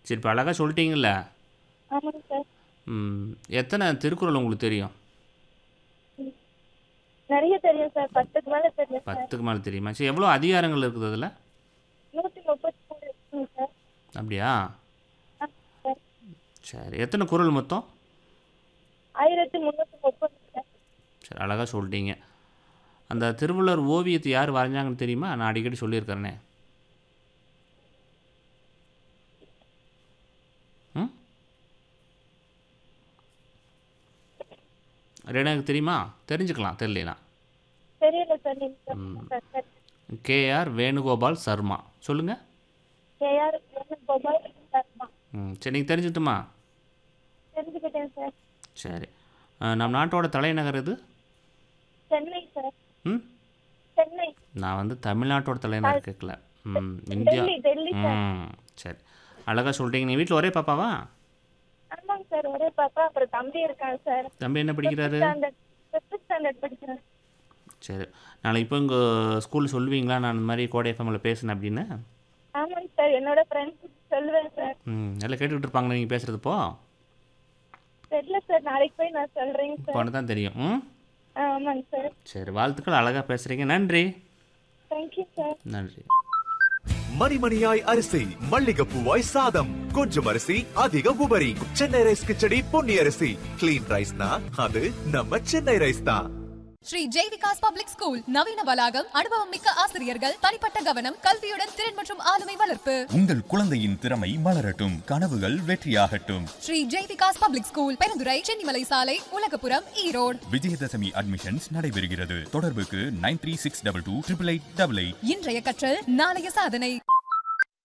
சரி இப்போ அழகாக சொல்லிட்டீங்கல்ல ஆமாங்க சார் ம், எத்தனை திருக்குறள் உங்களுக்கு தெரியும் நிறைய தெரியும் சார் பத்துக்கு மேல தெரியும் சார் பத்துக்கு மேலே தெரியுமா சரி எவ்வளோ அதிகாரங்கள் இருக்குது அதில் நூத்தி முப்பத்தி மூணு இருக்குங்க சார் அப்படியா ஆ, சார் சரி எத்தனை குறள் மொத்தம் ஆயிரத்தி முன்னூத்தி முப்பது சார் சரி அழகாக சொல்லிட்டீங்க அந்த திருவள்ளுவர் ஓவியத்தை யார் வரைஞ்சாங்கன்னு தெரியுமா நான் அடிக்கடி சொல்லியிருக்கிறேனே ம் ரெண்டு எனக்கு தெரியுமா தெரிஞ்சுக்கலாம் தெரியலனா தெரியல சார் நீங்க சொல்லுங்க sir sir KR Venugopal Sharma சொல்லுங்கள் கேஆர் வேணுகோபால் சர்மா ம் சரி நீங்கள் தெரிஞ்சுட்டுமா தெரிஞ்சுக்கிட்டேன் சார் சரி அஹ், நம் நாட்டோட தலைநகர் இது சென்னை சார் ம் சென்னை நான் வந்து தமிழ்நாட்டோட தலைநகர் கேட்கல ம் இந்தியா டெல்லி டெல்லி சார் ம் சரி அழகாக சொல்லிட்டீங்க நீ வீட்டில் ஒரே பாப்பாவா ஆமாங்க சார் ஒரே பாப்பா அப்புறம் தம்பி இருக்கான் சார் தம்பி என்ன படிக்கிறாரு ஸ்டாண்டர்ட் ஃபிஃப்த் ஸ்டாண்டர்ட் படிக்கிறேன் சரி நாளைக்கு இப்போ இங்கே ஸ்கூலில் சொல்லுவீங்களா நான் இந்த மாதிரி கோடை எஃப்எம்மில் பேசினேன் அப்படின்னு ஆமாங்க சார் என்னோட ஃப்ரெண்ட்ஸ் சொல்லுவேன் சார் ம் எல்லாம் கேட்டுக்கிட்டு இருப்பாங்களே நீங்கள் பேசுகிறது இப்போ தெரியல சார் நாளைக்கு போய் நான் சொல்றேங்க சார் இப்போ தான் தெரியும் ம் ஆ, ஆமாங்க சார் சரி வாழ்த்துக்கள் அழகாக பேசுகிறீங்க நன்றி தேங்க்யூ சார் நன்றி மணிமணியாய் அரிசி மல்லிகைப்பூவாய் சாதம் கொஞ்சம் அரிசி அதிக உபரி சென்னை ரைஸ் கிச்சடி பொன்னி அரிசி கிளீன் ரைஸ்னா அது நம்ம சென்னை ரைஸ் தான் ஸ்ரீ ஜெய்விகாஸ் பப்ளிக் ஸ்கூல் நவீன வளாகம் அனுபவம் மிக்க ஆசிரியர்கள் தனிப்பட்ட கவனம் கல்வியுடன் திறன் மற்றும் ஆளுமை வளர்ப்பு உங்கள் குழந்தையின் திறமை மலரட்டும் கனவுகள் வெற்றியாகட்டும் ஸ்ரீ ஜெய்விகாஸ் பப்ளிக் ஸ்கூல் பெருந்துறை சென்னிமலை சாலை உலகபுரம் ஈரோடு விஜயதசமி அட்மிஷன்ஸ் நடைபெறுகிறது தொடர்புக்கு nine three six double two triple eight double eight இன்றைய கற்றல் நாளைய சாதனை